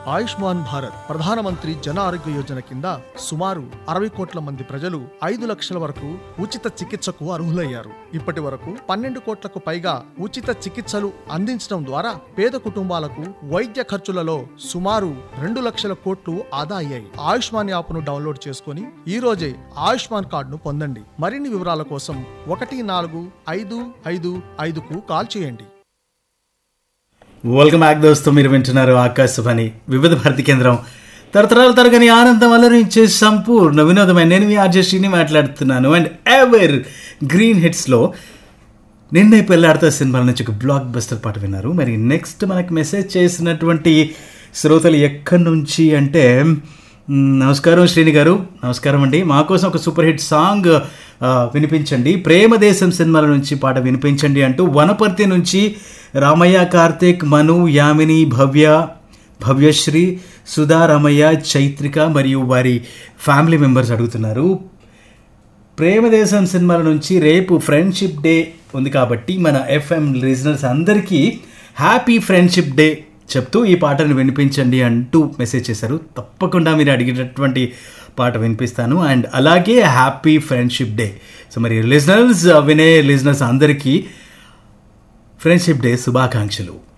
ఆయుష్మాన్ భారత్ ప్రధానమంత్రి జన ఆరోగ్య యోజన కింద సుమారు అరవై కోట్ల మంది ప్రజలు ఐదు లక్షల వరకు ఉచిత చికిత్సకు అర్హులయ్యారు ఇప్పటి వరకు పన్నెండు కోట్లకు పైగా ఉచిత చికిత్సలు అందించడం ద్వారా పేద కుటుంబాలకు వైద్య ఖర్చులలో సుమారు రెండు లక్షల కోట్లు ఆదా అయ్యాయి ఆయుష్మాన్ యాప్ను డౌన్లోడ్ చేసుకుని ఈ రోజే ఆయుష్మాన్ కార్డును పొందండి మరిన్ని వివరాల కోసం ఒకటి నాలుగు ఐదు ఐదు ఐదుకు కాల్ చేయండి వెల్కమ్ బ్యాక్ దోస్తు మీరు వింటున్నారు ఆకాశవాణి వివిధ భారతి కేంద్రం తరతరాల తరగని ఆనందం అలరించే సంపూర్ణ వినోదమైన నేను మీ ఆర్జెస్టీని మాట్లాడుతున్నాను అండ్ ఎవర్ గ్రీన్ హిట్స్లో నిన్నే పెళ్ళాడుతా సినిమాల నుంచి ఒక బ్లాక్ బస్టర్ పాట విన్నారు మరి నెక్స్ట్ మనకు మెసేజ్ చేసినటువంటి శ్రోతలు ఎక్కడి నుంచి అంటే మ్, నమస్కారం శ్రీని గారు నమస్కారం అండి మా కోసం ఒక సూపర్ హిట్ సాంగ్ ఆ, వినిపించండి ప్రేమదేశం సినిమాల నుంచి పాట వినిపించండి అంటూ వనపర్తి నుంచి రామయ్య కార్తీక్ మను యామిని భవ్య భవ్యశ్రీ సుధా రమయ్య చైత్రిక మరియు వారి ఫ్యామిలీ మెంబర్స్ అడుగుతున్నారు ప్రేమదేశం సినిమాల నుంచి రేపు ఫ్రెండ్షిప్ డే ఉంది కాబట్టి మన ఎఫ్ఎం లిజనర్స్ అందరికీ హ్యాపీ ఫ్రెండ్షిప్ డే చెప్తూ ఈ పాటను వినిపించండి అంటూ మెసేజ్ చేశారు తప్పకుండా మీరు అడిగినటువంటి పాట వినిపిస్తాను అండ్ అలాగే హ్యాపీ ఫ్రెండ్షిప్ డే సో మరి లిజనర్స్ వినే లిజనర్స్ అందరికీ ఫ్రెండ్షిప్ డే శుభాకాంక్షలు